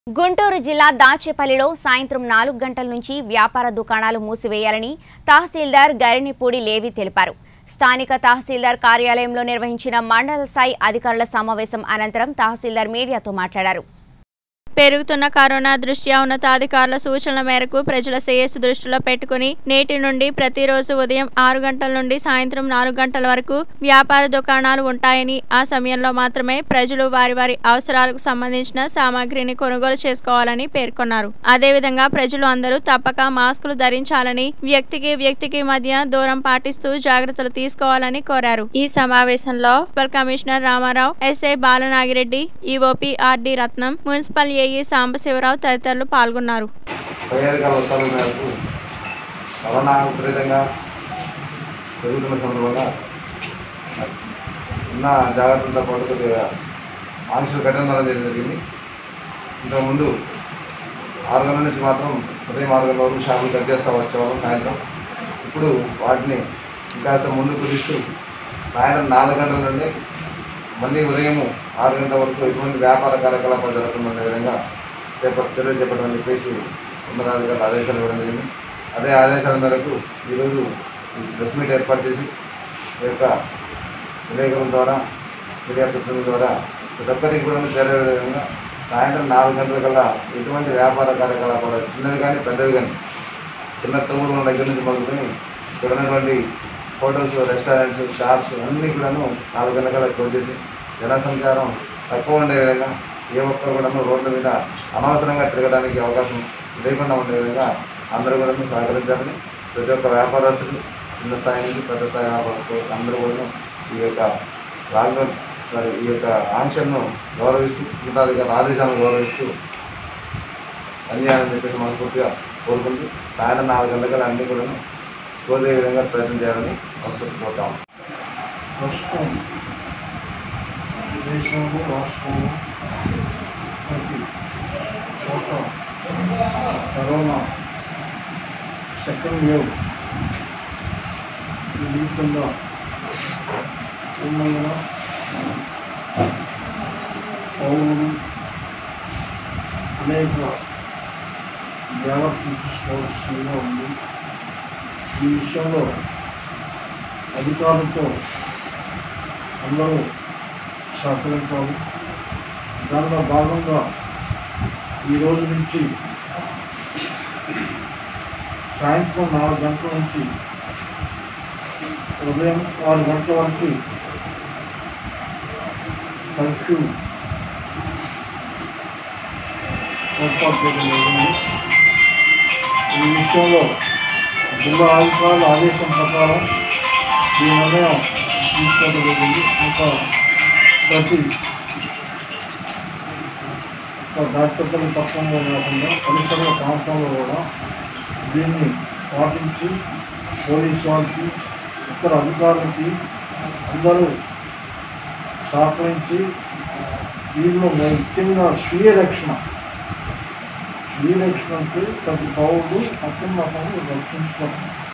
గుంటూరు జిల్లా దాచేపల్లిలో సాయంత్రం నాలుగు గంటల నుంచి వ్యాపార దుకాణాలు మూసివేయాలని తహసీల్దార్ గరినిపూడి లేవి తెలిపారు స్థానిక తహసీల్దార్ కార్యాలయంలో నిర్వహించిన మండల స్థాయి అధికారుల సమావేశం అనంతరం తహసీల్దార్ మీడియాతో మాట్లాడారు పెరుగుతున్న కరోనా దృష్ట్యా ఉన్నతాధికారుల సూచనల మేరకు ప్రజల శ్రేయస్సు దృష్టిలో పెట్టుకుని నేటి నుండి ప్రతిరోజు ఉదయం ఆరు గంటల నుండి సాయంత్రం నాలుగు గంటల వరకు వ్యాపార దుకాణాలు ఉంటాయని ఆ సమయంలో మాత్రమే ప్రజలు వారి వారి అవసరాలకు సంబంధించిన సామాగ్రిని కొనుగోలు చేసుకోవాలని పేర్కొన్నారు అదేవిధంగా ప్రజలు అందరూ తప్పక మాస్కులు ధరించాలని వ్యక్తికి వ్యక్తికి మధ్య దూరం పాటిస్తూ జాగ్రత్తలు తీసుకోవాలని కోరారు ఈ సమావేశంలో municipal commissioner Ramarao SI Balanagireddy EOP RD Ratnam municipal AE Sambasivarao తదితరులు పాల్గొన్నారు పైఅధికారుల ఉత్తర్వుల మేరకు కరోనా విపరీతంగా పెరుగుతున్న సందర్భంగా ఉన్న జాగ్రత్తలతో పాటు కొద్దిగా ఆంక్షలు కఠినతరం చేయడం జరిగింది ఇంతకుముందు ఆరు గంటల నుంచి మాత్రం ఉదయం ఆరు గంటల వరకు షాపులు కట్ చేస్తూ వచ్చేవాళ్ళం సాయంత్రం ఇప్పుడు వాటిని ఇంకాస్త ముందు కుదిస్తూ సాయంత్రం నాలుగు గంటల నుండి మళ్ళీ ఉదయం ఆరు గంటల వరకు ఎటువంటి వ్యాపార కార్యకలాపాలు జరుగుతున్న విధంగా చేప చర్యలు చేపట్టమని చెప్పేసి ఉన్నతాధికారులు ఆదేశాలు ఇవ్వడం జరిగింది అదే ఆదేశాల మేరకు ఈరోజు ఈ ప్రెస్ మీట్ ఏర్పాటు చేసి ఈ యొక్క విలేకరుల ద్వారా మీడియా ప్రతినిధుల ద్వారా ప్రతి ఒక్కరికి కూడా చేరే విధంగా సాయంత్రం నాలుగు గంటల కల్లా ఎటువంటి వ్యాపార కార్యకలాపాలు చిన్నవి కానీ పెద్దవి కానీ చిన్న తమ్ముడు దగ్గర నుంచి మొదలుకొని ఇక్కడ ఉన్నటువంటి హోటల్స్ రెస్టారెంట్స్ షాప్స్ అన్నీ కూడాను నాలుగు గంటల కల్లా క్లోజ్ చేసి జన సంచారం తక్కువ ఉండే విధంగా ఏ ఒక్కరు కూడా రోడ్ల మీద అనవసరంగా తిరగడానికి అవకాశం లేకుండా ఉండే విధంగా అందరూ కూడా సహకరించాలని ప్రతి ఒక్క వ్యాపారస్తులు చిన్న స్థాయి నుంచి పెద్ద స్థాయి వ్యాపారస్తులు అందరూ కూడా ఈ యొక్క లాక్డౌన్ సారీ ఈ యొక్క ఆంక్షలను గౌరవిస్తూ ఉన్నతాధికారుల ఆదేశాలను గౌరవిస్తూ పనిచేయాలని చెప్పేసి మనస్ఫూర్తిగా కోరుకుంటూ సాయంత్రం నాలుగు గంటల అన్నీ కూడా క్లోజ్ అయ్యే విధంగా ప్రయత్నం చేయాలని మనస్ఫూర్తి కోరుతాము ప్రస్తుతం దేశంలో రాష్ట్రంలో ప్రతి చోట కరోనా సెకండ్ వేవ్ విపరీతంగా ఉన్నందున పౌరులు అనేక జాగ్రత్తలు తీసుకోవాల్సిందిగా ఉంది ఈ విషయంలో అధికారులతో అందరూ సహకరించాలి దానిలో భాగంగా ఈ రోజు నుంచి సాయంత్రం నాలుగు గంటల నుంచి ఉదయం ఆరు గంటల వరకు కర్ఫ్యూ ఏర్పాటు చేయడం జరిగింది ఈ విషయంలో జిల్లా అధికారుల ఆదేశం ప్రకారం ఈ నిర్ణయం తీసుకోవడం జరిగింది ఇంకా ప్రతి ఒక దాచపల్లి పట్టణంలో కాకుండా పరిసర ప్రాంతంలో కూడా దీన్ని పాటించి పోలీస్ వారికి ఇతర అధికారులకి అందరూ సహకరించి దీనిలో ముఖ్యంగా స్వీయ రక్షణ స్వీయ రక్షణకి ప్రతి పౌరుడు అత్యున్నతను రక్షించుకోవాలి